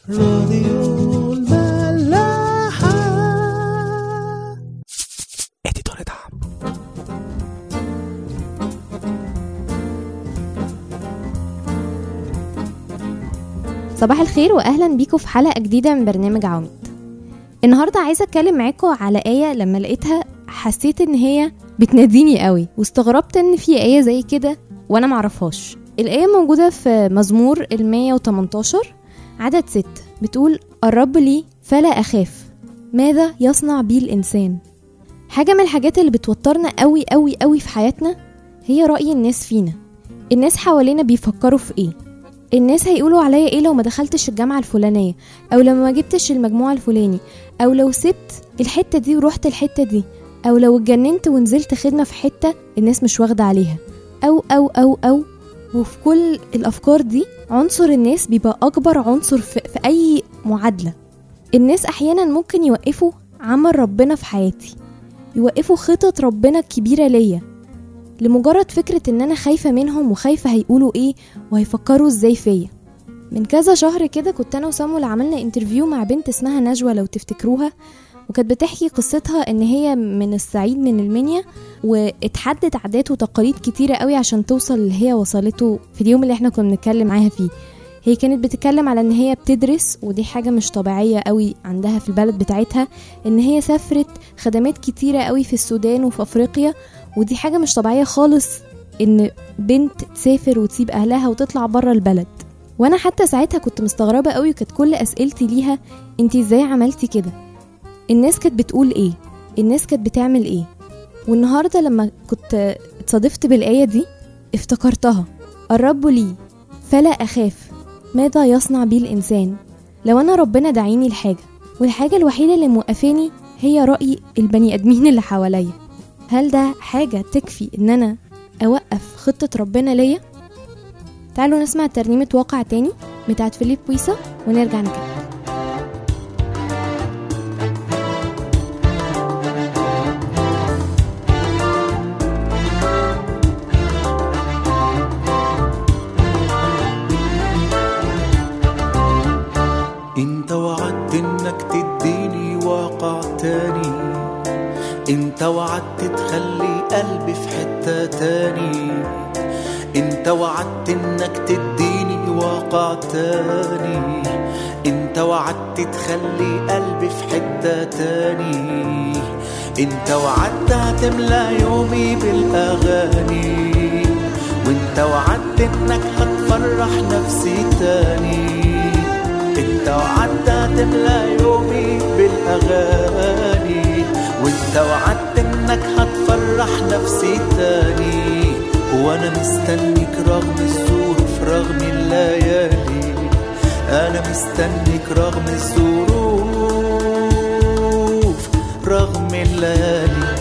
راديو الملاحة اديتور دعم صباح الخير واهلا بيكم في حلقه جديده من برنامج عواميد النهارده عايزه اتكلم معاكم على ايه لما لقيتها حسيت ان هي بتناديني قوي واستغربت ان في ايه زي كده وانا معرفهاش الايه موجوده في مزمور ال 118 عدد 6 بتقول الرب لي فلا اخاف ماذا يصنع بي الانسان حاجه من الحاجات اللي بتوترنا قوي قوي قوي في حياتنا هي راي الناس فينا الناس حوالينا بيفكروا في ايه الناس هيقولوا عليا ايه لو ما دخلتش الجامعة الفلانية او لو ما جبتش المجموع الفلاني او لو سبت الحتة دي ورحت الحتة دي او لو اتجننت ونزلت خدمة في حتة الناس مش واخدة عليها او او او او وفي كل الافكار دي عنصر الناس بيبقى اكبر عنصر في, في اي معادلة الناس احيانا ممكن يوقفوا عمل ربنا في حياتي يوقفوا خطط ربنا الكبيرة ليا لمجرد فكرة ان انا خايفة منهم وخايفة هيقولوا ايه وهيفكروا ازاي فيا من كذا شهر كده كنت انا وسامول عملنا انترفيو مع بنت اسمها نجوى لو تفتكروها وكانت بتحكي قصتها ان هي من الصعيد من المنيا واتحدت عادات وتقاليد كتيرة قوي عشان توصل اللي هي وصلته في اليوم اللي احنا كنا بنتكلم معاها فيه هي كانت بتتكلم على ان هي بتدرس ودي حاجة مش طبيعية قوي عندها في البلد بتاعتها ان هي سافرت خدمات كتيرة قوي في السودان وفي افريقيا ودي حاجة مش طبيعية خالص ان بنت تسافر وتسيب اهلها وتطلع بره البلد وانا حتى ساعتها كنت مستغربة قوي وكانت كل اسئلتي ليها انتي ازاي عملتي كده الناس كانت بتقول ايه الناس كانت بتعمل ايه والنهاردة لما كنت اتصادفت بالآية دي افتكرتها الرب لي فلا أخاف ماذا يصنع بي الإنسان لو أنا ربنا دعيني لحاجة والحاجة الوحيدة اللي موقفاني هي رأي البني آدمين اللي حواليا هل ده حاجة تكفي إن أنا أوقف خطة ربنا ليا؟ تعالوا نسمع ترنيمة واقع تاني بتاعت فيليب بويسا ونرجع نكمل انت وعدت انك تديني واقع تاني انت وعدت تخلي قلبي في حتة تاني انت وعدت انك تديني واقع تاني انت وعدت تخلي قلبي في حتة تاني انت وعدت هتملى يومي بالاغاني وانت وعدت انك هتفرح نفسي تاني انت وعدت هتملى يومي بالاغاني وانت وعدت انك هتفرح نفسي تاني وانا مستنيك رغم الظروف رغم الليالي انا مستنيك رغم الظروف رغم الليالي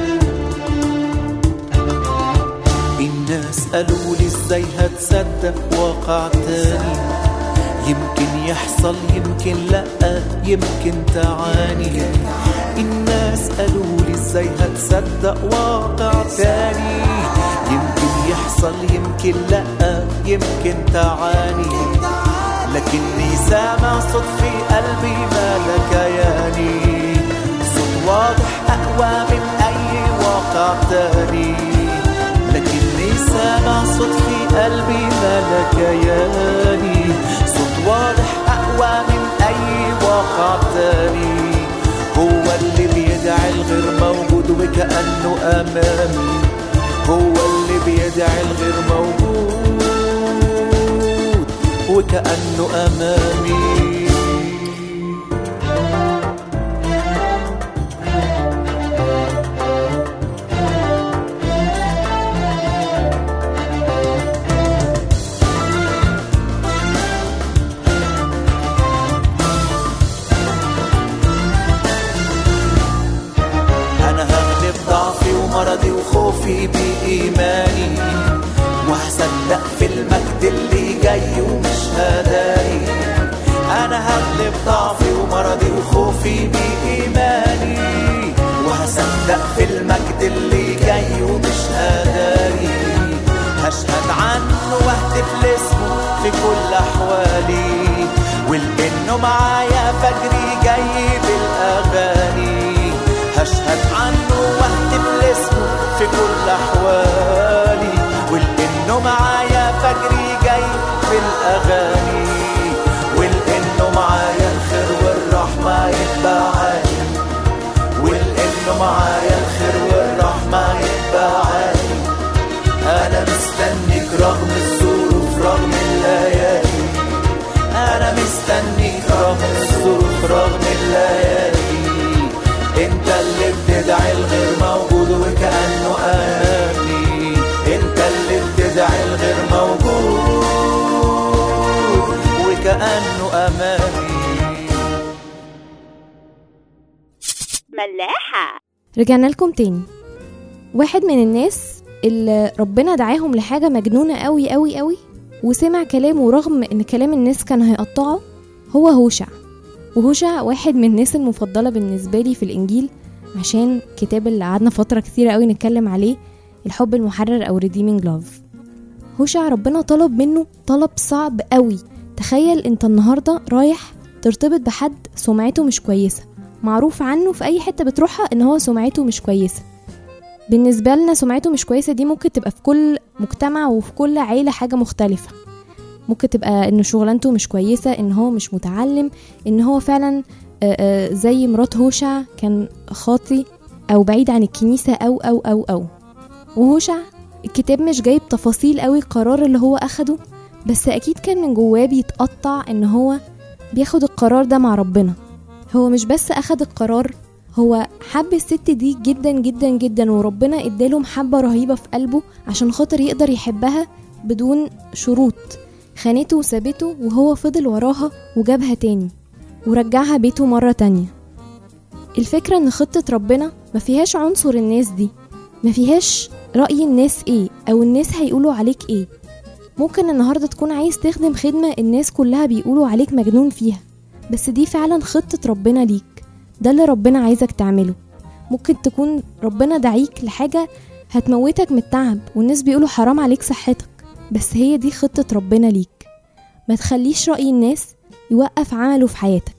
الناس قالوا لي ازاي هتصدق واقع تاني يمكن يحصل يمكن لا يمكن تعاني الناس قالوا لي ازاي هتصدق واقع تاني يمكن يحصل يمكن لا يمكن تعاني لكني سامع صوت في قلبي ما كياني صوت واضح اقوى من اي واقع تاني لكني سامع صوت في قلبي ما كياني صوت واضح اقوى من اي واقع تاني هو اللي بيدعي الغير موجود وكأنه امامي هو اللي بيدعي الغير موجود وكأنه امامي انا هغلب ضعفي ومرضي وخوفي بإيماني وهصدق في المجد اللي جاي ومش هداري انا هغلب ضعفي ومرضي وخوفي بإيماني وهصدق في المجد اللي جاي ومش هداري هشهد عنه واهتف لاسمه في كل احوالي والان انه معايا فجري جاي بالاغاني هشهد عنه واهتف لاسمه في كل احوالي ولانه معايا فجري جاي بالاغاني ولانه معايا الخير والرحمه يتبعاني ولانه معايا الخير والرحمه يتبعاني انا مستنيك رغم الظروف رغم الليالي انا مستنيك رغم الظروف رغم الليالي انت اللي بتدعي الغير موجود وكانه امامي انت اللي بتدعي الغير موجود وكانه امامي ملاحة رجعنا لكم تاني واحد من الناس اللي ربنا دعاهم لحاجة مجنونة قوي قوي قوي وسمع كلامه رغم ان كلام الناس كان هيقطعه هو هوشع وهوشع واحد من الناس المفضلة بالنسبة لي في الإنجيل عشان كتاب اللي قعدنا فترة كتيرة قوي نتكلم عليه الحب المحرر أو redeeming love هوشع ربنا طلب منه طلب صعب قوي تخيل انت النهاردة رايح ترتبط بحد سمعته مش كويسة معروف عنه في أي حتة بتروحها ان هو سمعته مش كويسة بالنسبة لنا سمعته مش كويسة دي ممكن تبقى في كل مجتمع وفي كل عيلة حاجة مختلفة ممكن تبقى ان شغلانته مش كويسة ان هو مش متعلم ان هو فعلا آه، آه، زي مرات هوشع كان خاطي او بعيد عن الكنيسة او او او او وهوشع الكتاب مش جايب تفاصيل قوي القرار اللي هو اخده بس اكيد كان من جواه بيتقطع ان هو بياخد القرار ده مع ربنا هو مش بس اخد القرار هو حب الست دي جدا جدا جدا وربنا اداله محبة رهيبة في قلبه عشان خاطر يقدر يحبها بدون شروط خانته وسابته وهو فضل وراها وجابها تاني ورجعها بيته مرة تانية الفكرة ان خطة ربنا ما فيهاش عنصر الناس دي ما فيهاش رأي الناس ايه او الناس هيقولوا عليك ايه ممكن النهاردة تكون عايز تخدم خدمة الناس كلها بيقولوا عليك مجنون فيها بس دي فعلا خطة ربنا ليك ده اللي ربنا عايزك تعمله ممكن تكون ربنا دعيك لحاجة هتموتك من التعب والناس بيقولوا حرام عليك صحتك بس هي دي خطة ربنا ليك ما تخليش رأي الناس يوقف عمله في حياتك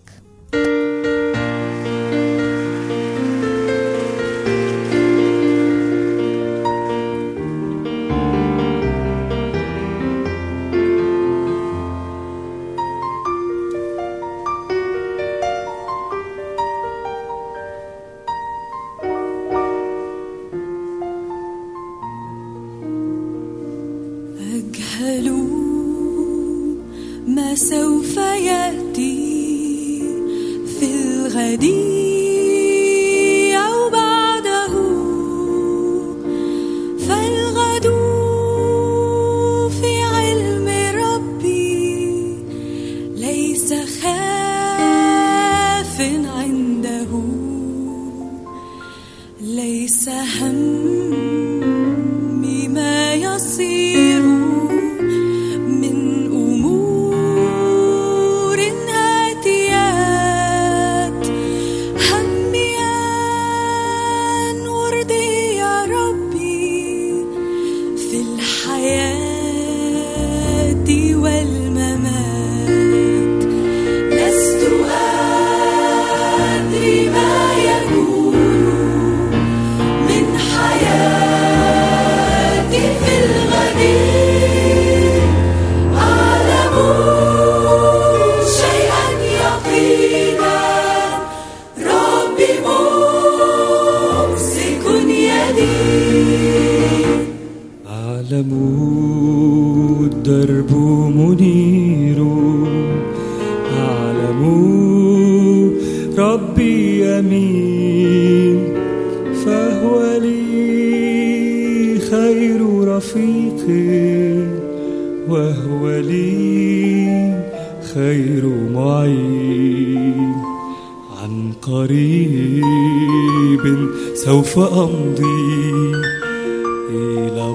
أجهل ما سوف يأتي في الغد أو بعده فالغد في علم ربي ليس خاف عنده ليس همي ما يصير من أمور هاتيات همي أن أرضي يا ربي في الحياة والممات لست أدري ما يكون من حياتي في الغد أعلم شيئا يقينا ربي ممسك يدي أعلم الدرب منير أعلم ربي يمين فهو لي خير رفيق وهو لي خير معين عن قريب سوف أمضي إلى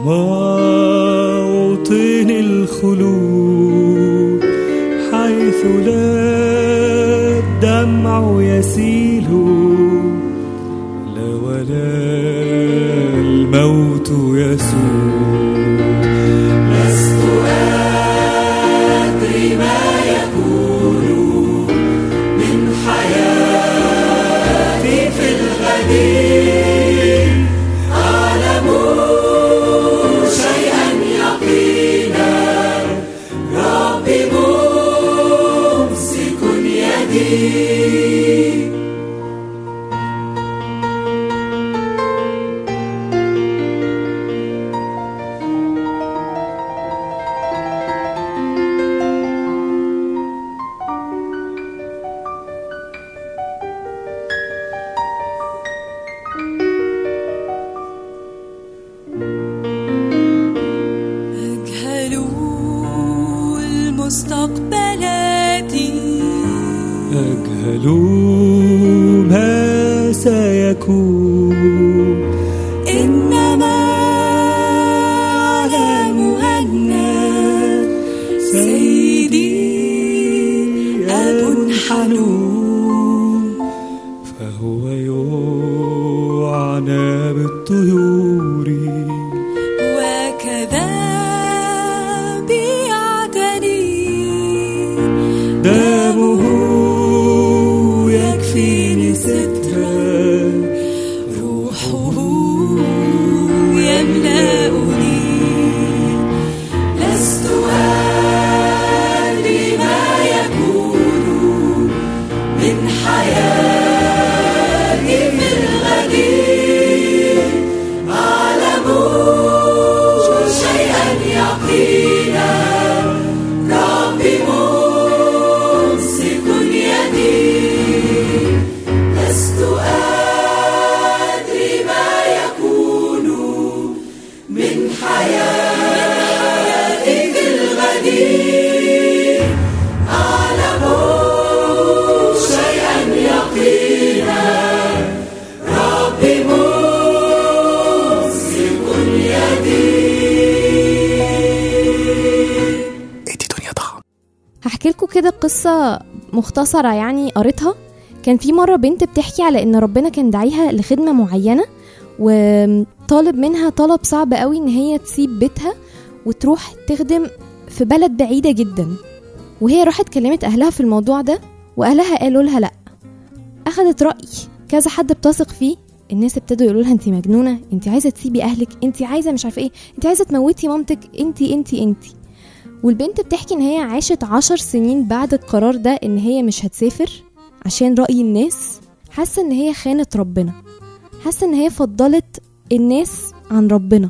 موطن الخلود حيث لا الدمع يسيل لا ولا الموت يسود لست أدري ما يكون الغدير أجهل المستقبلات أجهل ما سيكون إنما أعلم أن سيدي أب حنون فهو يعنى بالطيور وكذا بيعتني دمه يكفيني سترا روحه يملأني لست أدري ما يكون من حياتي في الغدير أعلم شيئا يقينا ربي ممسك يدي لست أدري ما يكون من حياتي في الغدير أعلم شيئا يقينا ربي ممسك يدي هحكي لكم كده قصة مختصرة يعني قريتها كان في مرة بنت بتحكي على ان ربنا كان داعيها لخدمة معينة وطالب منها طلب صعب قوي ان هي تسيب بيتها وتروح تخدم في بلد بعيدة جدا وهي راحت كلمت اهلها في الموضوع ده واهلها قالوا لها لا اخدت رأي كذا حد بتثق فيه الناس ابتدوا يقولوا لها انت مجنونه انت عايزه تسيبي اهلك انت عايزه مش عارفه ايه انت عايزه تموتي مامتك انت انت انت والبنت بتحكي ان هي عاشت عشر سنين بعد القرار ده ان هي مش هتسافر عشان رأي الناس حاسة ان هي خانت ربنا حاسة ان هي فضلت الناس عن ربنا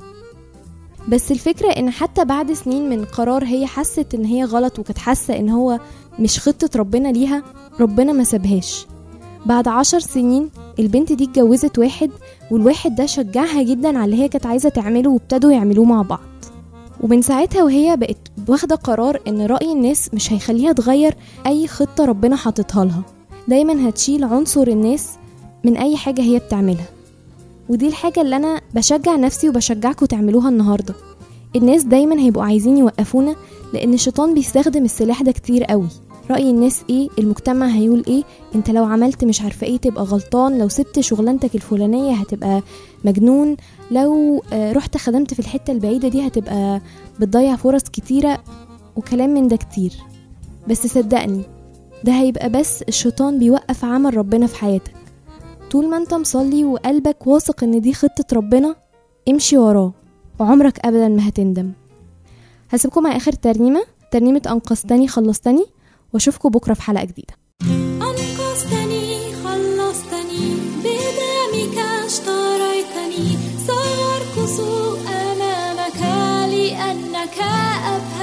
بس الفكرة ان حتى بعد سنين من قرار هي حست ان هي غلط وكانت حاسة ان هو مش خطة ربنا ليها ربنا ما سابهاش بعد عشر سنين البنت دي اتجوزت واحد والواحد ده شجعها جدا على اللي هي كانت عايزة تعمله وابتدوا يعملوه مع بعض ومن ساعتها وهي بقت واخدة قرار ان رأي الناس مش هيخليها تغير اي خطة ربنا حاططها لها دايما هتشيل عنصر الناس من اي حاجة هي بتعملها ودي الحاجة اللي انا بشجع نفسي وبشجعكم تعملوها النهاردة الناس دايما هيبقوا عايزين يوقفونا لان الشيطان بيستخدم السلاح ده كتير قوي رأي الناس ايه المجتمع هيقول ايه انت لو عملت مش عارفة ايه تبقى غلطان لو سبت شغلانتك الفلانية هتبقى مجنون لو آه، رحت خدمت في الحتة البعيدة دي هتبقى بتضيع فرص كتيرة وكلام من ده كتير بس صدقني ده هيبقى بس الشيطان بيوقف عمل ربنا في حياتك طول ما انت مصلي وقلبك واثق ان دي خطة ربنا امشي وراه وعمرك ابدا ما هتندم هسيبكم مع اخر ترنيمة ترنيمة انقذتني خلصتني واشوفكم بكرة في حلقة جديدة أنقذتني خلصتني بدمك اشتريتني سأرقص أمامك لأنك أبهى